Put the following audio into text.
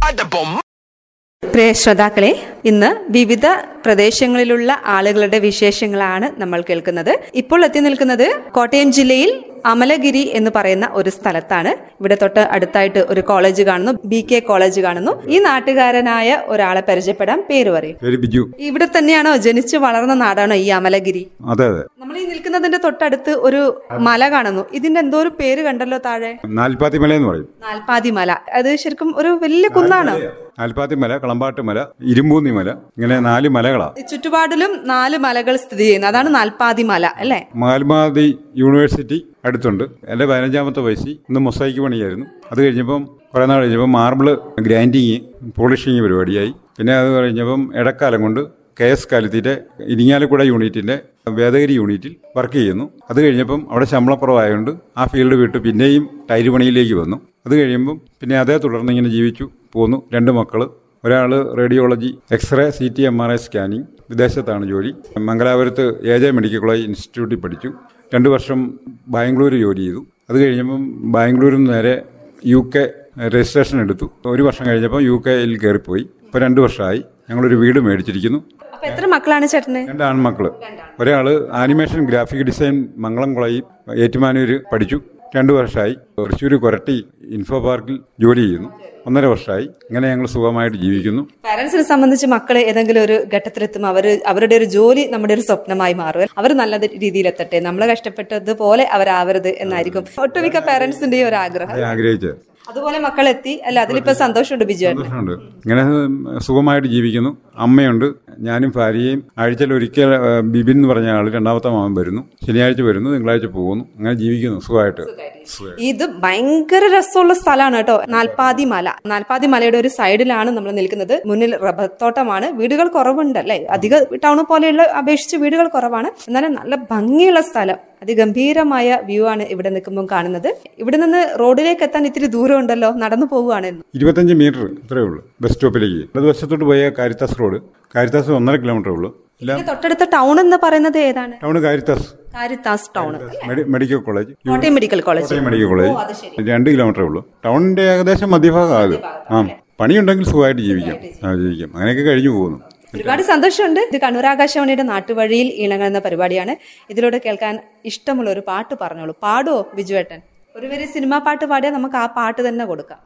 പ്രിയ ശ്രോതാക്കളെ ഇന്ന് വിവിധ പ്രദേശങ്ങളിലുള്ള ആളുകളുടെ വിശേഷങ്ങളാണ് നമ്മൾ കേൾക്കുന്നത് ഇപ്പോൾ എത്തി നിൽക്കുന്നത് കോട്ടയം ജില്ലയിൽ അമലഗിരി എന്ന് പറയുന്ന ഒരു സ്ഥലത്താണ് ഇവിടെ തൊട്ട് അടുത്തായിട്ട് ഒരു കോളേജ് കാണുന്നു ബി കെ കോളേജ് കാണുന്നു ഈ നാട്ടുകാരനായ ഒരാളെ പരിചയപ്പെടാൻ പേര് പറയും പേര് ബിജു ഇവിടെ തന്നെയാണോ ജനിച്ചു വളർന്ന നാടാണോ ഈ അമലഗിരി അതെ അതെ നമ്മൾ ഈ നിൽക്കുന്നതിന്റെ തൊട്ടടുത്ത് ഒരു മല കാണുന്നു ഇതിന്റെ എന്തോ ഒരു പേര് കണ്ടല്ലോ താഴെ നാൽപ്പാത്തി മല എന്ന് പറയും നാൽപ്പാതി മല അത് ശരിക്കും ഒരു വലിയ കുന്നാണോ നാൽപ്പാത്തി മല കളമ്പാട്ട് മല ഇരുമ്പൂന്നി മല ഇങ്ങനെ നാല് മലകളാ ഈ ചുറ്റുപാടിലും നാല് മലകൾ സ്ഥിതി ചെയ്യുന്നു അതാണ് നാൽപ്പാതി മല അല്ലേ മഹാത്മാഗാന്ധി യൂണിവേഴ്സിറ്റി അടുത്തുണ്ട് എൻ്റെ പതിനഞ്ചാമത്തെ വയസ്സിൽ ഇന്ന് മൊസൈക്ക് പണിയായിരുന്നു അത് കഴിഞ്ഞപ്പം കുറേ നാൾ കഴിഞ്ഞപ്പം മാർബിൾ ഗ്രൈൻഡിങ് പോളിഷിങ് പരിപാടിയായി പിന്നെ അത് കഴിഞ്ഞപ്പം ഇടക്കാലം കൊണ്ട് കെ എസ് കാലത്തിൻ്റെ ഇരിങ്ങാലക്കുട യൂണിറ്റിൻ്റെ വേദഗിരി യൂണിറ്റിൽ വർക്ക് ചെയ്യുന്നു അത് കഴിഞ്ഞപ്പം അവിടെ ശമ്പളക്കുറവായതുകൊണ്ട് ആ ഫീൽഡ് വിട്ട് പിന്നെയും ടൈല് പണിയിലേക്ക് വന്നു അത് കഴിയുമ്പം പിന്നെ അതേ തുടർന്ന് ഇങ്ങനെ ജീവിച്ചു പോന്നു രണ്ട് മക്കൾ ഒരാൾ radiology x ray C T M R I scanning വിദേശത്താണ് ജോലി മംഗലാപുരത്ത് എ ജെ മെഡിക്കൽ കോളേജ് ഇൻസ്റ്റിറ്റ്യൂട്ടിൽ പഠിച്ചു രണ്ട് വർഷം ബാംഗ്ലൂർ ജോലി ചെയ്തു അത് കഴിഞ്ഞപ്പം ബാംഗ്ലൂരിൽ നിന്ന് നേരെ യു കെ രജിസ്ട്രേഷൻ എടുത്തു ഒരു വർഷം കഴിഞ്ഞപ്പോൾ യു കെയിൽ കയറിപ്പോയി ഇപ്പോൾ രണ്ട് വർഷമായി ഞങ്ങളൊരു വീട് മേടിച്ചിരിക്കുന്നു അപ്പൊ എത്ര മക്കളാണ് ചേട്ടന് രണ്ട് ആൺമക്കള് ഒരാൾ ആനിമേഷൻ ഗ്രാഫിക് ഡിസൈൻ മംഗളം കോളേജിൽ ഏറ്റുമാനൂര് പഠിച്ചു രണ്ടു വർഷമായി തൃശ്ശൂർ കൊരട്ടി ഇൻഫോ പാർക്കിൽ ജോലി ചെയ്യുന്നു ഒന്നര വർഷമായി ഇങ്ങനെ ഞങ്ങൾ സുഖമായിട്ട് ജീവിക്കുന്നു പാരന്റ്സിനെ സംബന്ധിച്ച് മക്കൾ ഏതെങ്കിലും ഒരു ഘട്ടത്തിലെത്തുമ്പോൾ അവർ അവരുടെ ഒരു ജോലി നമ്മുടെ ഒരു സ്വപ്നമായി മാറും അവർ നല്ല രീതിയിൽ എത്തട്ടെ നമ്മൾ കഷ്ടപ്പെട്ടതുപോലെ അവരാവരുത് എന്നായിരിക്കും ഒട്ടുമിക്ക പാരന്റ്സിന്റെയും ഒരു ആഗ്രഹം അത് ആഗ്രഹിച്ചത് അതുപോലെ മക്കൾ എത്തി അല്ല അതിലിപ്പോ സന്തോഷമുണ്ട് ബിജു ഏട്ടന് സന്തോഷമുണ്ട് ഇങ്ങനെ സുഖമായിട്ട് ജീവിക്കുന്നു അമ്മയുണ്ട് ഞാനും ഭാര്യയും ആഴ്ചയിൽ ഒരിക്കൽ ആ, ബിബിൻ എന്ന് പറഞ്ഞ ആൾ രണ്ടാമത്തെ മാമൻ വരുന്നു ശനിയാഴ്ച വരുന്നു തിങ്കളാഴ്ച പോകുന്നു അങ്ങനെ ജീവിക്കുന്നു സുഖമായിട്ട് സുഖമായിട്ട്. ഇത് ഭയങ്കര രസമുള്ള സ്ഥലമാണ് കേട്ടോ നാൽപ്പാതി മല നാൽപ്പാതി മലയുടെ ഒരു സൈഡിലാണ് നമ്മൾ നിൽക്കുന്നത് മുന്നിൽ റബ്ബർ തോട്ടമാണ് വീടുകൾ കുറവുണ്ട് അല്ലേ അധിക ടൗൺ പോലെയുള്ള അപേക്ഷിച്ച് വീടുകൾ കുറവാണ് എന്നാലും നല്ല ഭംഗിയുള്ള സ്ഥലം അതിഗംഭീരമായ വ്യൂ ആണ് ഇവിടെ നിൽക്കുമ്പോൾ കാണുന്നത് ഇവിടെ നിന്ന് റോഡിലേക്ക് എത്താൻ ഇത്തിരി ദൂരം ഉണ്ടല്ലോ നടന്നു പോവുകയാണ് ഇരുപത്തഞ്ച് മീറ്റർ ഇത്രയേ ഉള്ളൂ ബസ് സ്റ്റോപ്പിലേക്ക് ഇടതുവശത്തോട്ട് പോയ കാരിത്താസ് റോഡ് കാരിത്താസ് ഒന്നര കിലോമീറ്റർ ഉള്ളൂ ഇല്ല ഇതിന്റെ തൊട്ടടുത്ത ടൗൺ എന്ന് പറയുന്നത് ഏതാണ് town Caritas Caritas town medi- medical college Kottayam medical college Kottayam medical college ഓ, അത് ശരി. രണ്ട് കിലോമീറ്റർ ഉള്ളൂ ടൗണിന്റെ ഏകദേശം മധ്യഭാഗം അത് ആ പണിയുണ്ടെങ്കിൽ സുഖമായിട്ട് ജീവിക്കാം ആ ജീവിക്കാം അങ്ങനെയൊക്കെ കഴിഞ്ഞു പോകുന്നു ഒരുപാട് സന്തോഷമുണ്ട് ഇത് കണ്ണൂർ ആകാശവാണിയുടെ നാട്ടുവഴിയിൽ ഈണങ്ങൾ എന്ന പരിപാടിയാണ് ഇതിലൂടെ കേൾക്കാൻ ഇഷ്ടമുള്ള ഒരു പാട്ട് പറഞ്ഞോളൂ പാടുവോ ബിജുവേട്ടൻ ഒരു വരി സിനിമാ പാട്ട് പാടിയാൽ നമുക്ക് ആ പാട്ട് തന്നെ കൊടുക്കാം